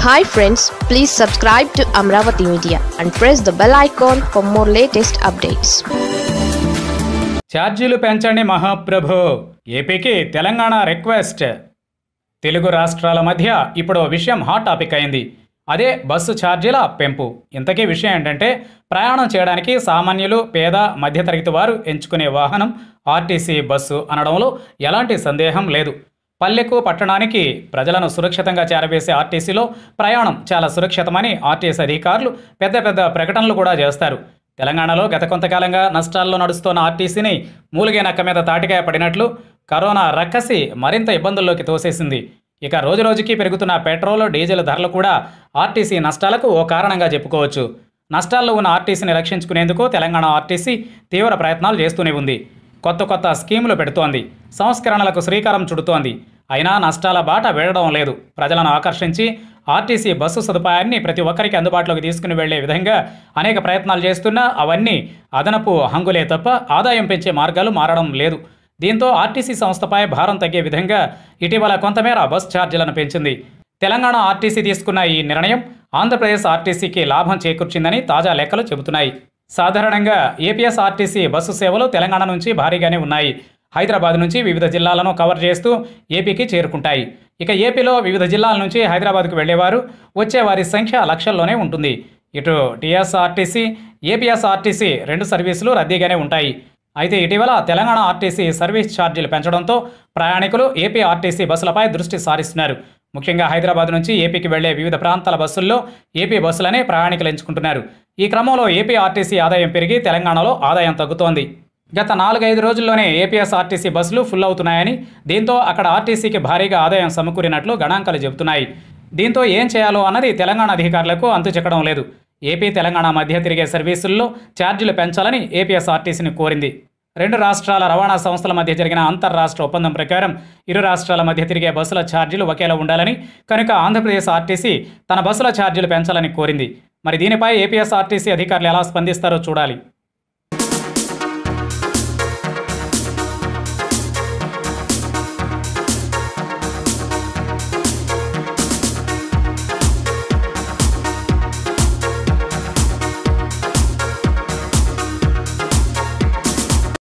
hi friends please subscribe to Amaravati media and press the bell icon for more latest updates ఛార్జీలు పెంచండి మహాప్రభు ఏపీకి Telangana request Telugu రాష్ట్రాల మధ్య ఇప్పుడు ఓ విషయం హాట్ టాపిక్ అయింది అదే బస్సు ఛార్జీల పెంపు ఇంతకీ విషయం ఏంటంటే ప్రయాణం చేయడానికి సామాన్యులు పేద మధ్యతరగతి వారు ఎంచుకునే వాహనం ఆర్టీసీ బస్సు అనడంలో ఎలాంటి సందేహం లేదు పల్లెకు పట్టణానికి ప్రజలను సురక్షితంగా చేరవేసే ఆర్టీసీలో ప్రయాణం చాలా సురక్షితమని ఆర్టీసీ అధికారులు పెద్ద పెద్ద ప్రకటనలు కూడా చేస్తారు తెలంగాణలో గత కొంతకాలంగా నష్టాల్లో నడుస్తున్న ఆర్టీసీని మూలిగే నక్క మీద తాటికాయ పడినట్లు కరోనా రక్కసి మరింత ఇబ్బందుల్లోకి తోసేసింది ఇక రోజురోజుకి పెరుగుతున్న పెట్రోల్ డీజిల్ ధరలు కూడా ఆర్టీసీ నష్టాలకు ఓ కారణంగా చెప్పుకోవచ్చు నష్టాల్లో ఉన్న ఆర్టీసీని రక్షించుకునేందుకు తెలంగాణ ఆర్టీసీ తీవ్ర ప్రయత్నాలు చేస్తూనే ఉంది కొత్త కొత్త స్కీములు పెడుతోంది సంస్కరణలకు శ్రీకారం చుడుతోంది అయినా నష్టాల బాట వేయడం లేదు ప్రజలను ఆకర్షించి ఆర్టీసీ బస్సు సదుపాయాన్ని ప్రతి ఒక్కరికి అందుబాటులోకి తీసుకుని వెళ్లే విధంగా అనేక ప్రయత్నాలు చేస్తున్నా అవన్నీ అదనపు హంగులే తప్ప ఆదాయం పెంచే మార్గాలు మారడం లేదు దీంతో ఆర్టీసీ సంస్థపై భారం తగ్గే విధంగా ఇటీవల కొంతమేర బస్ ఛార్జీలను పెంచింది తెలంగాణ ఆర్టీసీ తీసుకున్న ఈ నిర్ణయం ఆంధ్రప్రదేశ్ ఆర్టీసీకి లాభం చేకూర్చిందని తాజా లెక్కలు చెబుతున్నాయి సాధారణంగా ఏపీఎస్ ఆర్టీసీ బస్సు సేవలు తెలంగాణ నుంచి భారీగానే ఉన్నాయి హైదరాబాద్ నుంచి వివిధ జిల్లాలను కవర్ చేస్తూ ఏపీకి చేరుకుంటాయి ఇక ఏపీలో వివిధ జిల్లాల నుంచి హైదరాబాద్కు వెళ్లేవారు వచ్చే వారి సంఖ్య లక్షల్లోనే ఉంటుంది ఇటు టీఎస్ఆర్టీసీ ఏపీఎస్ఆర్టీసీ రెండు సర్వీసులు రద్దీగానే ఉంటాయి అయితే ఇటీవల తెలంగాణ ఆర్టీసీ సర్వీస్ ఛార్జీలు పెంచడంతో ప్రయాణికులు ఏపీ ఆర్టీసీ బస్సులపై దృష్టి సారిస్తున్నారు ముఖ్యంగా హైదరాబాద్ నుంచి ఏపీకి వెళ్లే వివిధ ప్రాంతాల బస్సుల్లో ఏపీ బస్సులనే ప్రయాణికులు ఎంచుకుంటున్నారు ఈ క్రమంలో ఏపీ ఆర్టీసీ ఆదాయం పెరిగి తెలంగాణలో ఆదాయం తగ్గుతోంది గత నాలుగైదు రోజుల్లోనే ఏపీఎస్ఆర్టీసీ బస్సులు ఫుల్ అవుతున్నాయని దీంతో అక్కడ ఆర్టీసీకి భారీగా ఆదాయం సమకూరినట్లు గణాంకాలు చెబుతున్నాయి దీంతో ఏం చేయాలో అన్నది తెలంగాణ అధికారులకు అంతు చిక్కడం లేదు ఏపీ తెలంగాణ మధ్య తిరిగే సర్వీసుల్లో ఛార్జీలు పెంచాలని ఏపీఎస్ఆర్టీసీని కోరింది రెండు రాష్ట్రాల రవాణా సంస్థల మధ్య జరిగిన అంతర్రాష్ట్ర ఒప్పందం ప్రకారం ఇరు రాష్ట్రాల మధ్య తిరిగే బస్సుల ఛార్జీలు ఒకేలా ఉండాలని కనుక ఆంధ్రప్రదేశ్ ఆర్టీసీ తన బస్సుల ఛార్జీలు పెంచాలని కోరింది మరి దీనిపై ఏపీఎస్ఆర్టీసీ అధికారులు ఎలా స్పందిస్తారో చూడాలి